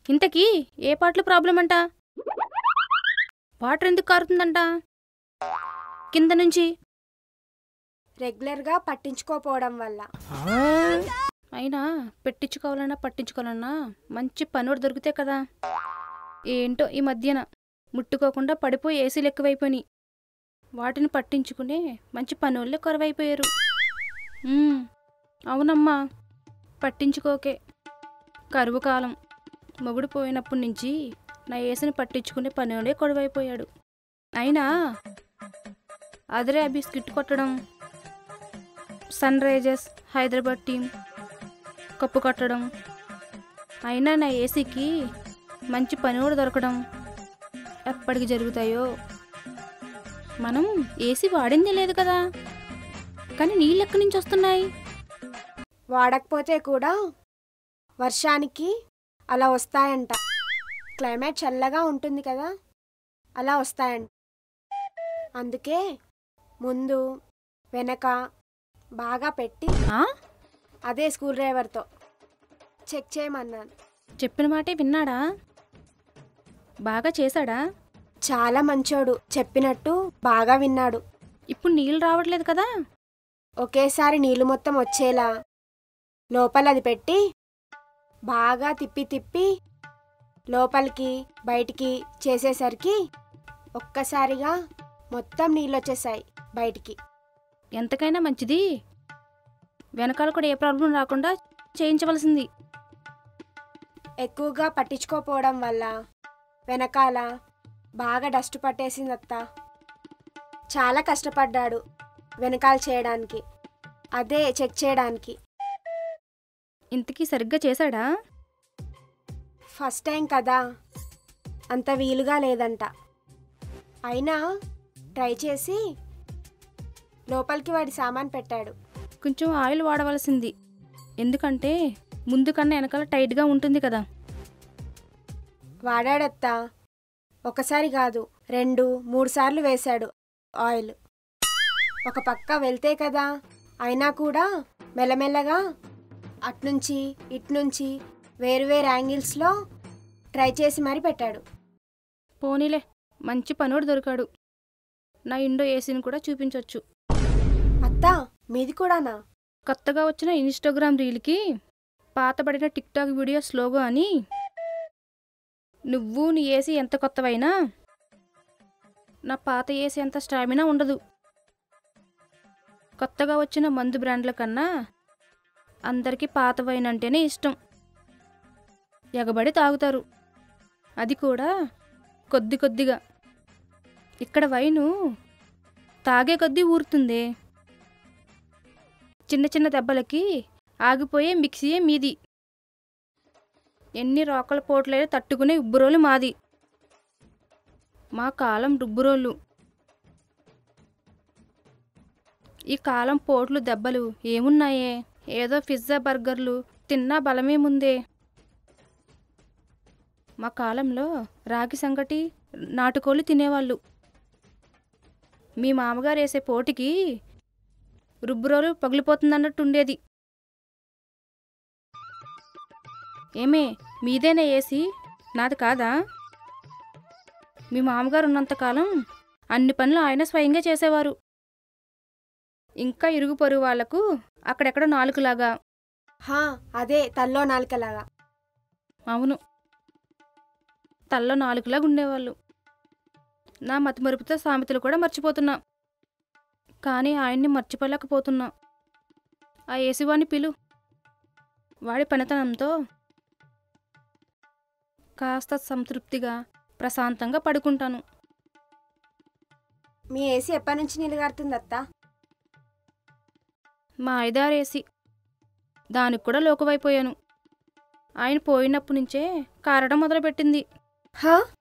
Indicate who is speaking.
Speaker 1: ఇంతకీ ఏ పాటలు ప్రాబ్లం అంట వాటర్ ఎందుకు కారుతుందంట కింద నుంచి
Speaker 2: రెగ్యులర్గా పట్టించుకోపోవడం వల్ల
Speaker 1: అయినా పెట్టించుకోవాలన్నా పట్టించుకోవాలన్నా మంచి పనుడు దొరికితే కదా ఏంటో ఈ మధ్యన ముట్టుకోకుండా పడిపోయి ఏసీలు ఎక్కువైపోయినాయి వాటిని పట్టించుకునే మంచి పనులే కొరవైపోయారు ఉమ్, అవునమ్మా పట్టించుకోకే కరువు కాలం మొగుడు పోయినప్పటి నుంచి నా ఏసుని పట్టించుకునే పనులే కొడవైపోయాడు అయినా అదరే అభి స్కిట్ కొట్టడం Sunrisers Hyderabad team cup కట్టడం అయినా నా ఏసీకి మంచి పని కూడా దొరకడం ఎప్పటికి జరుగుతాయో మనం ఏసీ వాడిందే లేదు కదా కానీ నీళ్ళు ఎక్కడి నుంచి వస్తున్నాయి
Speaker 2: వాడకపోతే కూడా వర్షానికి అలా వస్తాయంట క్లైమేట్ చల్లగా ఉంటుంది కదా అలా వస్తాయంట అందుకే ముందు వెనక బాగా పెట్టి
Speaker 1: ఆ?
Speaker 2: అదే స్కూల్ డ్రైవర్తో చెక్ చేయమన్నాను
Speaker 1: చెప్పిన మాటే విన్నాడా బాగా చేశాడా
Speaker 2: చాలా మంచోడు చెప్పినట్టు బాగా విన్నాడు
Speaker 1: ఇప్పుడు నీళ్ళు రావట్లేదు కదా
Speaker 2: ఒకేసారి నీళ్ళు మొత్తం వచ్చేలా లోపల అది పెట్టి బాగా తిప్పి తిప్పి లోపలికి బయటికి చేసేసరికి ఒక్కసారిగా మొత్తం నీళ్ళు వచ్చేసాయి బయటికి
Speaker 1: ఎంతకైనా మంచిది వెనకాల కూడా ఏ ప్రాబ్లం రాకుండా చేయించవలసింది
Speaker 2: ఎక్కువగా పట్టించుకోపోవడం వల్ల వెనకాల బాగా డస్ట్ పట్టేసింది అత్త చాలా కష్టపడ్డాడు వెనకాల చేయడానికి అదే చెక్ చేయడానికి
Speaker 1: ఇంతకీ సరిగ్గా చేశాడా
Speaker 2: ఫస్ట్ టైం కదా అంత వీలుగా లేదంట అయినా ట్రై చేసి లోపలికి వాడి సామాన్ పెట్టాడు
Speaker 1: కొంచెం ఆయిల్ వాడవలసింది ఎందుకంటే ముందు కన్నా వెనకాల టైట్గా ఉంటుంది కదా
Speaker 2: వాడాడత్తా ఒకసారి కాదు రెండు మూడు సార్లు వేశాడు ఆయిల్ ఒక పక్క వెళ్తే కదా అయినా కూడా మెల్లమెల్లగా అట్నుంచి ఇట్నుంచి వేరు వేరు యాంగిల్స్లో ట్రై చేసి మరీ పెట్టాడు
Speaker 1: పోనీలే మంచి పనోడు దొరికాడు నా ఇండో ఏసీని కూడా చూపించవచ్చు
Speaker 2: అత్తా మీది కూడానా
Speaker 1: కొత్తగా వచ్చిన ఇన్స్టాగ్రామ్ రీల్కి పాతబడిన టిక్ టాక్ వీడియో స్లోగో అని నువ్వు నీ ఏసీ ఎంత కొత్తవైనా నా పాత ఏసీ అంత స్టామినా ఉండదు కొత్తగా వచ్చిన మందు బ్రాండ్ల కన్నా అందరికీ పాత వైన్ అంటేనే ఇష్టం ఎగబడి తాగుతారు అది కూడా కొద్ది కొద్దిగా ఇక్కడ వైను తాగే కొద్దీ ఊరుతుందే చిన్న చిన్న దెబ్బలకి ఆగిపోయే మిక్సీయే మీది ఎన్ని రోకల పోట్లైనా తట్టుకునే ఉబ్బురోలు మాది మా కాలం రుబ్బురోళ్ళు ఈ కాలం పోట్లు దెబ్బలు ఏమున్నాయే ఏదో పిజ్జా బర్గర్లు తిన్నా బలమేముందే మా కాలంలో రాగి సంగటి నాటుకోళ్ళు తినేవాళ్ళు మీ మామగారు వేసే పోటీకి రుబ్బురోలు పగిలిపోతుందన్నట్టు ఉండేది ఏమే మీదేనా ఏసీ నాది కాదా మీ మామగారు ఉన్నంతకాలం అన్ని పనులు ఆయన స్వయంగా చేసేవారు ఇంకా ఇరుగు పొరుగు వాళ్లకు అక్కడెక్కడ నాలుగులాగా
Speaker 2: హా అదే తల్లో నాలుకలాగా
Speaker 1: అవును తల్లో నాలుగులాగా ఉండేవాళ్ళు నా మతిమరుపుతో సామెతలు కూడా మర్చిపోతున్నా కానీ ఆయన్ని మర్చిపోలేకపోతున్నా ఆ ఏసువాణ్ణి పిలు వాడి పనితనంతో కాస్త సంతృప్తిగా ప్రశాంతంగా పడుకుంటాను
Speaker 2: మీ ఏసీ ఎప్పటి నుంచి నీళ్ళు గారుతుంది అత్తా
Speaker 1: మా ఐదారేసి దానికి కూడా లోకువైపోయాను ఆయన పోయినప్పటి నుంచే కారడం మొదలుపెట్టింది
Speaker 2: హా